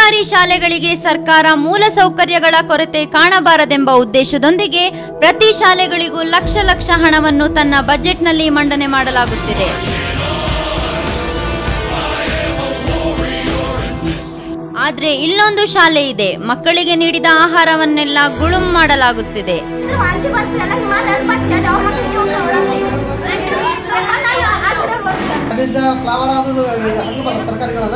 ಸರ್ಕಾರಿ ಶಾಲೆಗಳಿಗೆ ಸರ್ಕಾರ ಮೂಲ ಸೌಕರ್ಯಗಳ ಕೊರತೆ ಕಾಣಬಾರದೆಂಬ ಉದ್ದೇಶದೊಂದಿಗೆ ಪ್ರತಿ ಶಾಲೆಗಳಿಗೂ ಲಕ್ಷ ಲಕ್ಷ ಹಣವನ್ನು ತನ್ನ ಬಜೆಟ್ನಲ್ಲಿ ಮಂಡನೆ ಮಾಡಲಾಗುತ್ತಿದೆ ಆದ್ರೆ ಇಲ್ಲೊಂದು ಶಾಲೆ ಇದೆ ಮಕ್ಕಳಿಗೆ ನೀಡಿದ ಆಹಾರವನ್ನೆಲ್ಲ ಗುಳುಂ ಮಾಡಲಾಗುತ್ತಿದೆ ವಾಂತಿ ಬರ್ತಿರಲ್ಲ ಹಿಮಾಲಯ ಬರ್ತಿರ ಡೌನ್ ಹಾಕಿ ಒಳಗೆ ಬೀಜ ಫ್ಲವರ್ ಅದು ಹಣ್ಣು ಬರೋ ತರಕಾರಿಗಳಲ್ಲ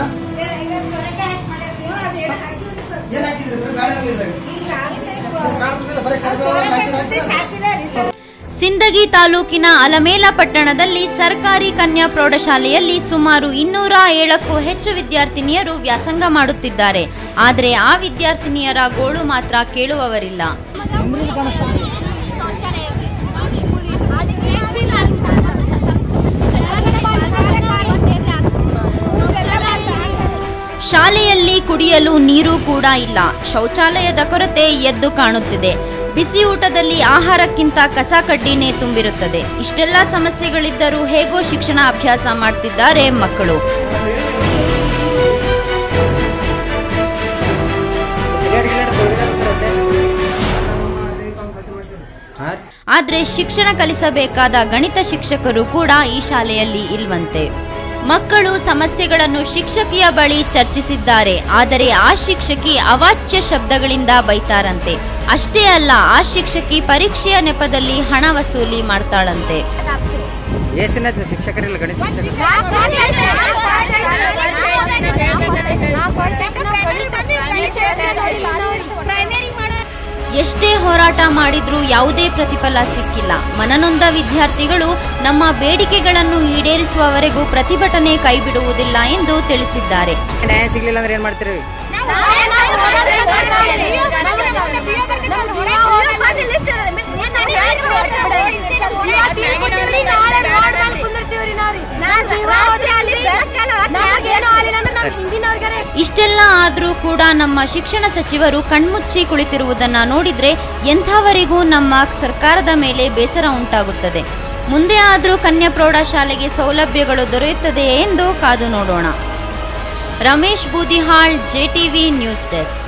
ಏನ್ ಹಾಕಿದ್ರಿ ಬರೀ ಗಾಳಿ ಹಾಕಿದ್ರಿ ಕಾಣ್ತದಿಲ್ಲ ಬರೀ ಕರಿಬೇವು ಹಾಕಿದ್ರೆ ಸಿಂದಗಿ ತಾಲೂಕಿನ ಅಲಮೇಲ ಪಟ್ಟಣದಲ್ಲಿ ಸರ್ಕಾರಿ ಕನ್ಯಾ ಪ್ರೌಢಶಾಲೆಯಲ್ಲಿ ಸುಮಾರು ಇನ್ನೂರ ಏಳಕ್ಕೂ ಹೆಚ್ಚು ವಿದ್ಯಾರ್ಥಿನಿಯರು ವ್ಯಾಸಂಗ ಮಾಡುತ್ತಿದ್ದಾರೆ ಆದರೆ ಆ ವಿದ್ಯಾರ್ಥಿನಿಯರ ಗೋಳು ಮಾತ್ರ ಕೇಳುವವರಿಲ್ಲ ಶಾಲೆಯಲ್ಲಿ ಕುಡಿಯಲು ನೀರು ಕೂಡ ಇಲ್ಲ ಶೌಚಾಲಯದ ಕೊರತೆ ಎದ್ದು ಕಾಣುತ್ತಿದೆ ಬಿಸಿ ಊಟದಲ್ಲಿ ಆಹಾರಕ್ಕಿಂತ ಕಸ ಕಡ್ಡಿನೇ ತುಂಬಿರುತ್ತದೆ ಇಷ್ಟೆಲ್ಲ ಸಮಸ್ಯೆಗಳಿದ್ದರೂ ಹೇಗೋ ಶಿಕ್ಷಣ ಅಭ್ಯಾಸ ಮಾಡ್ತಿದ್ದಾರೆ ಮಕ್ಕಳು ಆದ್ರೆ ಶಿಕ್ಷಣ ಕಲಿಸಬೇಕಾದ ಗಣಿತ ಶಿಕ್ಷಕರು ಕೂಡ ಈ ಶಾಲೆಯಲ್ಲಿ ಇಲ್ವಂತೆ ಮಕ್ಕಳು ಸಮಸ್ಯೆಗಳನ್ನು ಶಿಕ್ಷಕಿಯ ಬಳಿ ಚರ್ಚಿಸಿದ್ದಾರೆ ಆದರೆ ಆ ಶಿಕ್ಷಕಿ ಅವಾಚ್ಯ ಶಬ್ದಗಳಿಂದ ಬೈತಾರಂತೆ ಅಷ್ಟೇ ಅಲ್ಲ ಆ ಶಿಕ್ಷಕಿ ಪರೀಕ್ಷೆಯ ನೆಪದಲ್ಲಿ ಹಣ ವಸೂಲಿ ಮಾಡ್ತಾಳಂತೆ ಎಷ್ಟು ದಿನ ಆಯ್ತು ಶಿಕ್ಷಕರಿಲ್ಲ ಗಣಿತ ಶಿಕ್ಷಕರು ಪ್ರೈಮರಿ ಮಾಡೋ ಎಷ್ಟೇ ಹೋರಾಟ ಮಾಡಿದ್ರೂ ಯಾವುದೇ ಪ್ರತಿಫಲ ಸಿಕ್ಕಿಲ್ಲ ಮನನೊಂದ ವಿದ್ಯಾರ್ಥಿಗಳು ನಮ್ಮ ಬೇಡಿಕೆಗಳನ್ನು ಈಡೇರಿಸುವವರೆಗೂ ಪ್ರತಿಭಟನೆ ಕೈಬಿಡುವುದಿಲ್ಲ ಎಂದು ತಿಳಿಸಿದ್ದಾರೆ ನ್ಯಾಯ ಸಿಗ್ಲಿಲ್ಲ ಅಂದ್ರೆ ಏನ್ ಮಾಡ್ತೀರಿ ಇಷ್ಟೆಲ್ಲ ಆದರೂ ಕೂಡ ನಮ್ಮ ಶಿಕ್ಷಣ ಸಚಿವರು ಕಣ್ಮುಚ್ಚಿ ಕುಳಿತಿರುವುದನ್ನ ನೋಡಿದ್ರೆ ಎಂಥವರಿಗೂ ನಮ್ಮ ಸರ್ಕಾರದ ಮೇಲೆ ಬೇಸರ ಉಂಟಾಗುತ್ತದೆ ಮುಂದೆ ಆದರೂ ಕನ್ಯಾ ಪ್ರೌಢಶಾಲೆಗೆ ಸೌಲಭ್ಯಗಳು ದೊರೆಯುತ್ತದೆಯೇ ಎಂದು ಕಾದು ನೋಡೋಣ Ramesh Boodihal JTV news desk